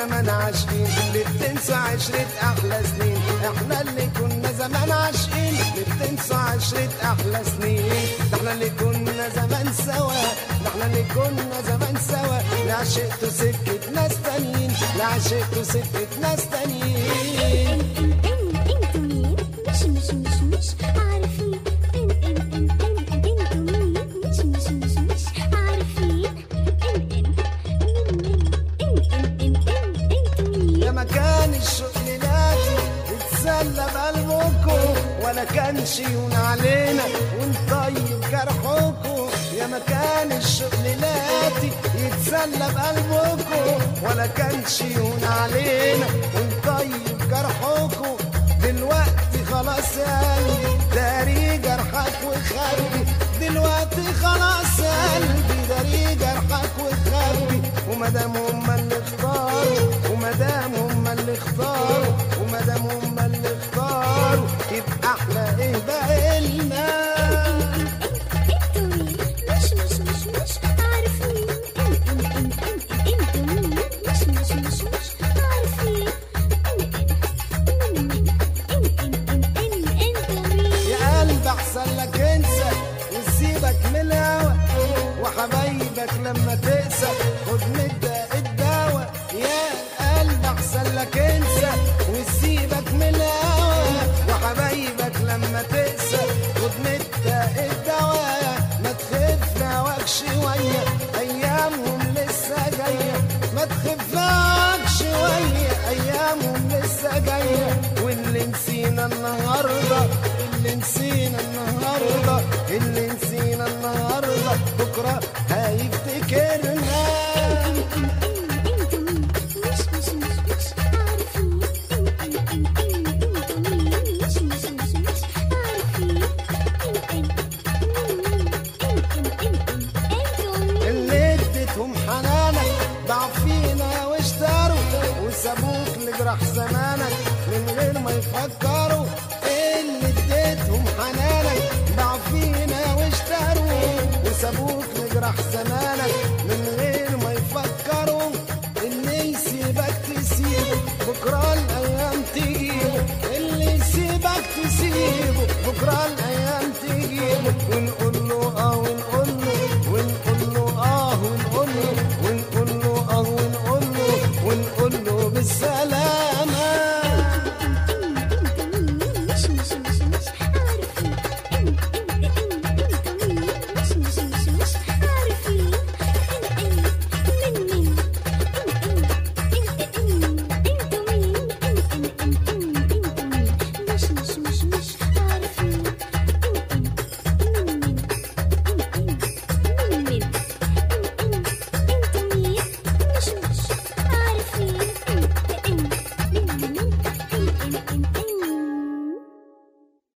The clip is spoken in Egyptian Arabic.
زمان عاشقين اللي بتنسى عشرة أحلى سنين احنا اللي كنا زمان عاشقين اللي بتنسى عشرة أحلى سنين ده احنا اللي كنا زمان سوا ده احنا اللي كنا زمان سوا لا عشقتوا سكة ناس تانيين لا عشقتوا سكة ناس تانيين انتوا مين مش مش مش مش عارفين ان ان ان ان انتوا مين مش مش مش مش عارفين ان ان مين مين ان ان ان ان انتوا مين يا مكان الشوق ليلاتي اتسلى بقلبكم ولا كان شيون علينا ونطيب جرحكم يا مكان الشوق ليلاتي يتسلى بقلبكم ولا كان شيون علينا ونطيب جرحكم دلوقتي خلاص يا قلبي داري جرحك وخبي دلوقتي خلاص يا قلبي داري جرحك وخبي ومادام هما اللي اختاروا ومادام هما اللي اختاروا ومادام هما اللي اختاروا يبقى احلى ايه بقى لنا انتوا مين مش مش مش مش عارفين ان ان ان ان انتوا مين مش مش مش مش عارفين ان ان مين ان ان ان ان انتوا مين يا قلب احسن لك انسى وسيبك من الهوى وحبايبك لما تقسى خد من الداء الدواء يا قلب احسن لك انسى وسيبك من الهوى وحبايبك لما تقسى خد من الداء الدواء ما تخف هواك شويه ايامهم لسه جايه ما تخف هواك شويه ايامهم لسه جايه واللي نسينا النهارده اللي نسينا النهارده اللي نسينا النهارده بكره هيفتكرنا انتوا مين مش مش مش مش عارفين ان ان ان ان انتوا مين مش مش مش مش عارفين ان ان مين ان ان ان ان انتوا مين اللي اديتهم حنانك ضاع فينا واشتروا وسابوك لجرح زمانك من غير ما يفكروا اللي اديتهم حنانك ضاع فينا واشتروا وسابوك لجرح زمانك من غير ما يفكروا اللي يسيبك تسيبه بكره الايام تجيبه اللي يسيبك تسيبه بكره الايام